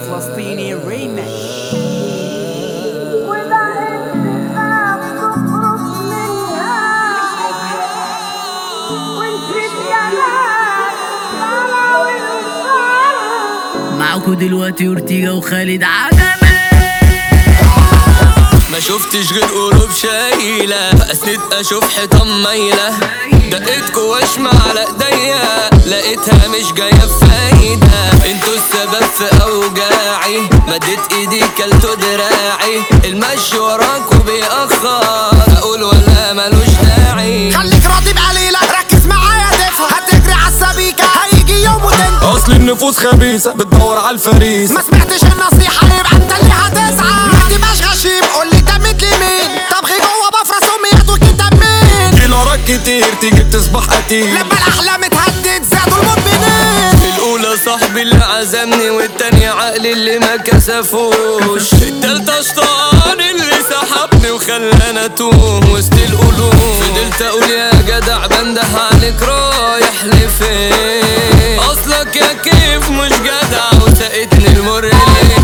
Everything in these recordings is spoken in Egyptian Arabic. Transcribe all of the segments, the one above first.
الفلسطيني ريميكس معاكوا دلوقتي اورتيجا وخالد عجمي ما شفتش غير قلوب شايلة فأسند أشوف حيطان مايلة دقيت وشمع على ايديا لقيتها مش جاية بفايدة انتوا السبب في أوجاعي مديت ايدي كلتوا دراعي المشي وراكوا بيأخر أقول ولا ملوش داعي خليك راضي بقليلك ركز معايا تفهم هتجري عالسبيكة هيجي يوم وتنتهي اصل النفوس خبيثة بتدور على الفريسة ما سمعتش النصيحة يبقى انت اللي هتسعى ما تبقاش غشيم قول لي دمت لمين طبخي جوه بفرس اميات والكتاب مين في نارات كتير تيجي تصبح قتيل لما الاحلام اتهدد زادوا المدمنين الأولى صاحبي اللي عزمني والتانية عقلي اللي ما كسفوش التالتة شطان اللي سحبني وخلاني أتوه وسط القلوب فضلت أقول يا جدع بنده عليك رايح لفين أصلك يا كيف مش جدع وسقتني المر ليه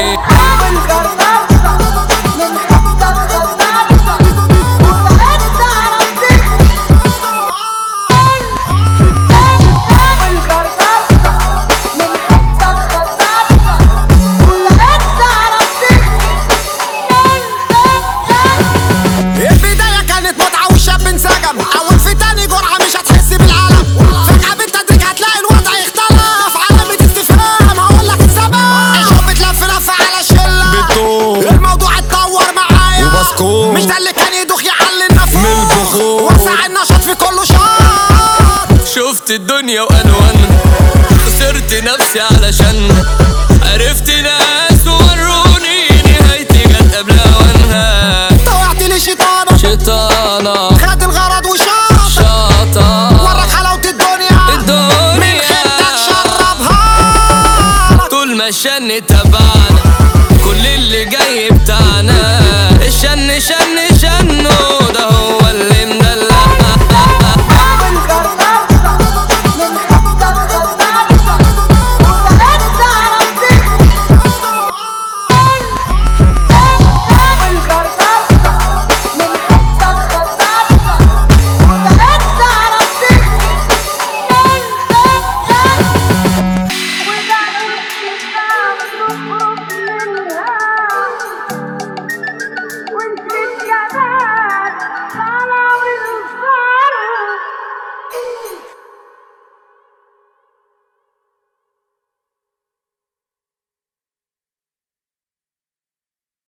البداية كانت متعة والشاب انسجم أول في تاني جرعة مش هتحس بالعالم فجأة بالتدريج هتلاقي الوضع اختلف علامة استفهام هقولك السبب الحب اتلف لف على شلة بتوه. الموضوع اتطور معايا وبسكوت. مش ده اللي كان يدوخ يعلي النفوس من البخور. وسع النشاط في كله شاط شفت الدنيا والوانها خسرت نفسي علشان عرفت ناس وروني نهايتي جت قبل اوانها طوعت لي شيطانة شيطانة خد الغرض وشاط شاطة وراك حلاوة الدنيا الدنيا. من خدك شربها طول ما الشن تبعنا كل اللي جاي